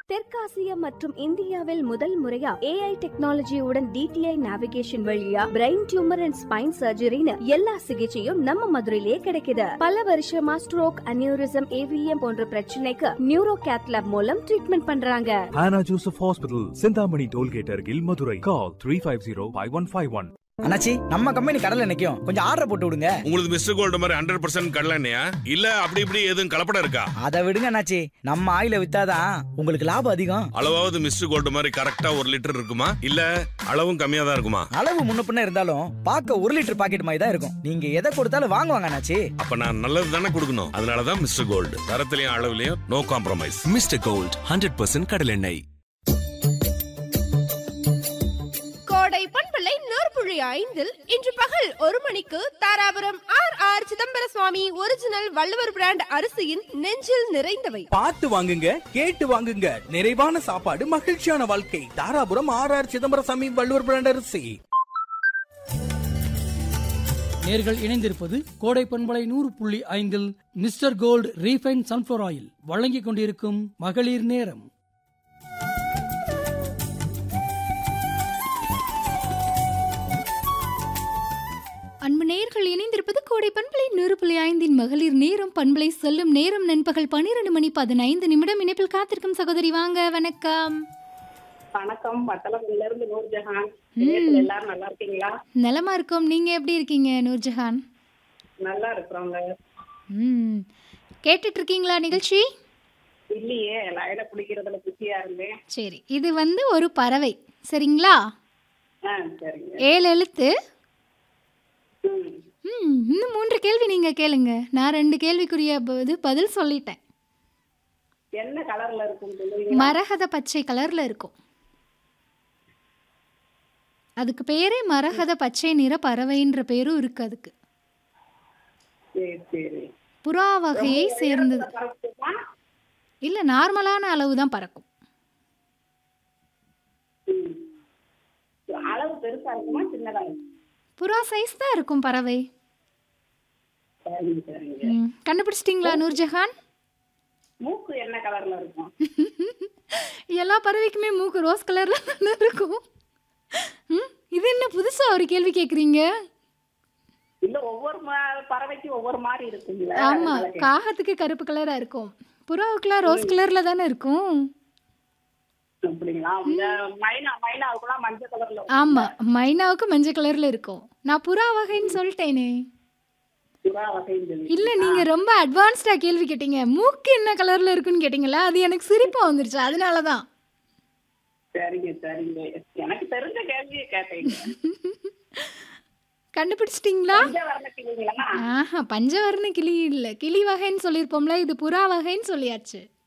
தெற்காசியா மற்றும் இந்தியாவில் முதல் முறையா ஏஐ டெக்னாலஜியுடன் டிடிஐ நேவிகேஷன் வழியா பிரெயின் டியூமர் அண்ட் ஸ்பைன் சர்ஜரின்னு எல்லா சிகிச்சையும் நம்ம மதுரையிலேயே கிடைக்குது பல வருஷமா ஸ்ட்ரோக் அனியூரிசம் ஏவிஎம் போன்ற பிரச்சனைக்கு நியூரோ கேத்லாப் மூலம் ட்ரீட்மெண்ட் பண்றாங்க Hannah Joseph Hospital, Sindhamani Tollgate Argil, Madurai. Call 350-5151. அண்ணாச்சி நம்ம கம்பெனி கடல்ல நிக்கும் கொஞ்சம் ஆர்டர் போட்டு விடுங்க உங்களுக்கு மிஸ்டர் கோல்டு மாதிரி ஹண்ட்ரட் பர்சன்ட் கடலண்ணையா இல்ல அப்படி இப்படி எதுவும் கலப்படம் இருக்கா அதை விடுங்க அண்ணாச்சி நம்ம ஆயில வித்தாதான் உங்களுக்கு லாபம் அதிகம் அளவாவது மிஸ்டர் கோல்டு மாதிரி கரெக்டா ஒரு லிட்டர் இருக்குமா இல்ல அளவும் கம்மியா தான் இருக்குமா அளவு முன்ன பின்ன இருந்தாலும் பார்க்க ஒரு லிட்டர் பாக்கெட் மாதிரி தான் இருக்கும் நீங்க எதை கொடுத்தாலும் வாங்குவாங்க அண்ணாச்சி அப்ப நான் நல்லது தானே கொடுக்கணும் அதனாலதான் மிஸ்டர் கோல்டு தரத்திலையும் அளவுலயும் no compromise Mister Gold hundred percent கடலெண்ணெய் கோடை பண்பலை நூற்புழி ஐந்தில் இன்று பகல் ஒரு மணிக்கு Dharapuram R R Chidambara Swami original Valluvar brand அரிசியின் நெஞ்சில் நிறைந்தவை பார்த்து வாங்குங்க கேட்டு வாங்குங்க நிறைவான சாப்பாடு மகிழ்ச்சியான வாழ்க்கை Dharapuram R R Chidambaraswamy Valluvar brand அரிசி நேர்கள் இணைந்திருப்பது கோடை பண்பலை நூறு புள்ளி ஐந்தில் Mister Gold refine sunflower oil வழங்கிக் கொண்டிருக்கும் மகளிர் நேரம் அன்பு நேயர்கள் இணைந்திருப்பது கோடை பண்பலை நூறு புள்ளி ஐந்தின் மகளிர் நேரம் பண்பலை செல்லும் நேரம் நண்பகல் பன்னிரண்டு மணி பதினைந்து நிமிடம் இணைப்பில் காத்திருக்கும் சகோதரி வாங்க வணக்கம் வணக்கம் வத்தலகுண்டுல இருந்து நூர்ஜஹான் ம். வீட்டுல எல்லாரும் நல்லா இருக்கீங்களா நலமா இருக்கோம் நீங்க எப்படி இருக்கீங்க நூர்ஜஹான் நல்லா இருக்கிறோங்க ம் கேட்டுட்டு இருக்கீங்களா நிகழ்ச்சி இல்லையே லைன குடிக்கிறதுல பிஸியா இருந்தேன் சரி இது வந்து ஒரு பறவை சரிங்களா ஆ சரிங்க ஏழு எழுத்து ம் ம் இன்னும் மூன்று கேள்வி நீங்க கேளுங்க நான் ரெண்டு கேள்விக்குரிய ப- இது பதில் சொல்லிட்டேன் என்ன கலர்ல இருக்கும் சொல்லுவீங்க மரகத பச்சை கலர்ல இருக்கும் அதுக்கு பேரே மரகத பச்சை நிற பறவைன்ற பேரும் இருக்கு அதுக்கு சரி சரி புறா வகையை சேர்ந்தது பறக்குமா? இல்ல நார்மலான அளவு தான் பறக்கும் ம். அளவு பெருசா இருக்குமா சின்னதா இருக்குமா? புறா சைஸ் தான் இருக்கும் பறவை சரிங்க சரிங்க ம், கண்டுபிடிச்சிட்டிங்களா நூர்ஜஹான் மூக்கு என்ன கலர்ல இருக்கும் எல்லா பறவைக்குமே மூக்கு ரோஸ் கலர்ல தானே இருக்கும் ம், இது என்ன புதுசா ஒரு கேள்வி கேக்குறீங்க இல்ல ஒவ்வொரு ம- பறவைக்கும் ஒவ்வொரு மாதிரி இருக்குங்களா ஆமா அதனால கேட்டேன். காகத்துக்கு கருப்பு கலரா இருக்கும் புறாவுக்குலாம் ரோஸ் கலர்ல தானே இருக்கும் அப்படிங்களா இந்த மைனா மைனாவுக்குலாம் மஞ்சள் கலர்ல இருக்கும். ஆமா மைனாவுக்கு மஞ்சள் கலர்ல இருக்கும் நான் புறா வகைன்னு சொல்லிட்டேனே புறா வகைன்னு சொல்லி இல்ல நீங்க ரொம்ப அட்வான்ஸ்டா கேள்வி கேட்டீங்க மூக்கு என்ன கலர்ல இருக்குன்னு கேட்டீங்களா அது எனக்கு சிரிப்பா வந்துருச்சு அதனாலதான் சரிங்க சரிங்க எனக்கு தெரிஞ்ச கேள்வியை கேட்டீங்க கண்டுபிடிச்சிட்டிங்களா பஞ்சவர்ண கிளிங்களா ஆஹா பஞ்சவர்ண கிளி இல்ல கிளி வகைன்னு சொல்லியிருப்போம்ல இது புறா வகைன்னு சொல்லியாச்சு